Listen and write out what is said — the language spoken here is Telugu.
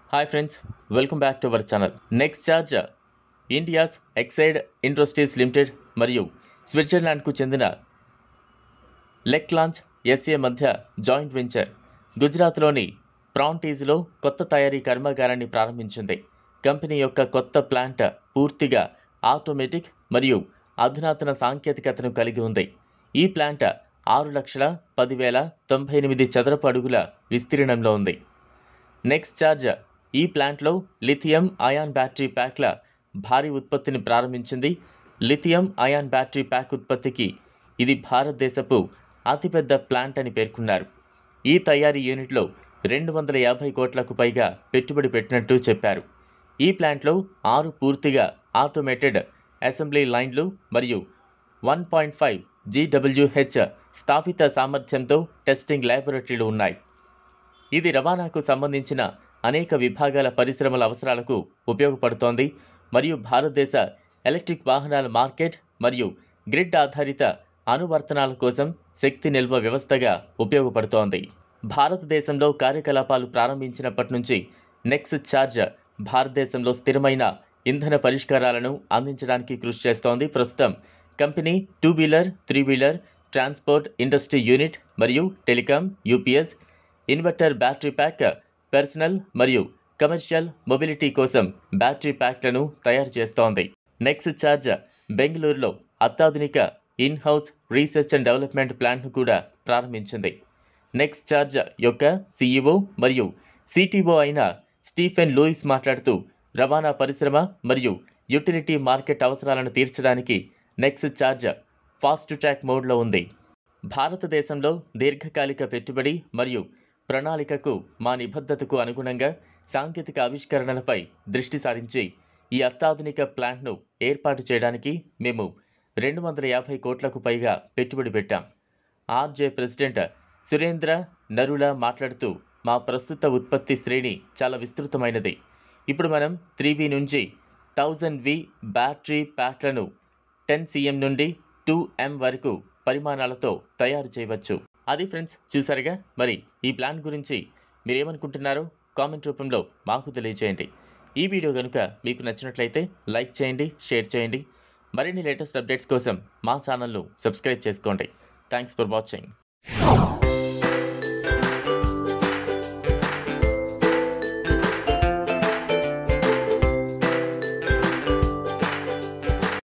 hi friends welcome back to our channel Next Charge India's Exide Industries Limited మరియు స్విట్జర్లాండ్కు చెందిన లెక్ లాంచ్ ఎస్ఏ మధ్య జాయింట్ వెంచర్ గుజరాత్లోని ప్రాంటీజ్లో కొత్త తయారీ కర్మాగారాన్ని ప్రారంభించింది కంపెనీ యొక్క కొత్త ప్లాంట్ పూర్తిగా ఆటోమేటిక్ మరియు అధునాతన సాంకేతికతను కలిగి ఉంది ఈ ప్లాంట్ ఆరు లక్షల పదివేల తొంభై ఎనిమిది చదరపు అడుగుల విస్తీర్ణంలో ఉంది నెక్స్ట్ చార్జ్ ఈ ప్లాంట్లో లిథియం అయాన్ బ్యాటరీ ప్యాక్ల భారీ ఉత్పత్తిని ప్రారంభించింది లిథియం అయాన్ బ్యాటరీ ప్యాక్ ఉత్పత్తికి ఇది భారతదేశపు అతిపెద్ద ప్లాంట్ అని పేర్కొన్నారు ఈ తయారీ యూనిట్లో రెండు వందల యాభై కోట్లకు పైగా పెట్టుబడి పెట్టినట్టు చెప్పారు ఈ ప్లాంట్లో ఆరు పూర్తిగా ఆటోమేటెడ్ అసెంబ్లీ లైన్లు మరియు వన్ పాయింట్ ఫైవ్ జీడబ్ల్యూహెచ్ స్థాపిత సామర్థ్యంతో టెస్టింగ్ ల్యాబొరేటరీలు ఉన్నాయి ఇది రవాణాకు సంబంధించిన అనేక విభాగాల పరిశ్రమల అవసరాలకు ఉపయోగపడుతోంది మరియు భారతదేశ ఎలక్ట్రిక్ వాహనాల మార్కెట్ మరియు గ్రిడ్ ఆధారిత అనువర్తనాల కోసం శక్తి నిల్వ వ్యవస్థగా ఉపయోగపడుతోంది భారతదేశంలో కార్యకలాపాలు ప్రారంభించినప్పటి నుంచి నెక్స్ ఛార్జ్ భారతదేశంలో స్థిరమైన ఇంధన పరిష్కారాలను అందించడానికి కృషి చేస్తోంది ప్రస్తుతం company two wheeler three wheeler transport industry unit మరియు telecom UPS inverter battery pack personal మరియు కమర్షియల్ మొబిలిటీ కోసం బ్యాటరీ ప్యాక్లను తయారు చేస్తోంది నెక్స్ట్ ఛార్జ్ బెంగళూరులో అత్యాధునిక in house research and development ప్లాంట్ను కూడా ప్రారంభించింది నెక్స్ట్ ఛార్జ్ యొక్క సీఈఓ మరియు సిటీఓ అయిన స్టీఫెన్ లూయిస్ మాట్లాడుతూ రవాణా పరిశ్రమ మరియు యుటిలిటీ మార్కెట్ అవసరాలను తీర్చడానికి నెక్స్ట్ ఛార్జ్ ఫాస్ట్ ట్రాక్ మోడ్లో ఉంది భారతదేశంలో దీర్ఘకాలిక పెట్టుబడి మరియు ప్రణాళికకు మా నిబద్ధతకు అనుగుణంగా సాంకేతిక ఆవిష్కరణలపై దృష్టి సారించి ఈ అత్యాధునిక ప్లాంట్ను ఏర్పాటు చేయడానికి మేము రెండు వందల యాభై కోట్లకు పైగా పెట్టుబడి పెట్టాం ఆర్జే ప్రెసిడెంట్ సురేంద్ర నరులా మాట్లాడుతూ మా ప్రస్తుత ఉత్పత్తి శ్రేణి చాలా విస్తృతమైనది ఇప్పుడు మనం త్రీ వి నుంచి థౌజండ్ వి బ్యాటరీ ప్యాక్లను టెన్ సిఎం నుండి టూ ఎం వరకు పరిమాణాలతో తయారు చేయవచ్చు అది ఫ్రెండ్స్ చూసారుగా మరి ఈ ప్లాన్ గురించి మీరేమనుకుంటున్నారో కామెంట్ రూపంలో మాకు తెలియజేయండి ఈ వీడియో కనుక మీకు నచ్చినట్లయితే లైక్ చేయండి షేర్ చేయండి మరిన్ని లేటెస్ట్ అప్డేట్స్ కోసం మా ఛానల్ను సబ్స్క్రైబ్ చేసుకోండి థ్యాంక్స్ ఫర్ వాచింగ్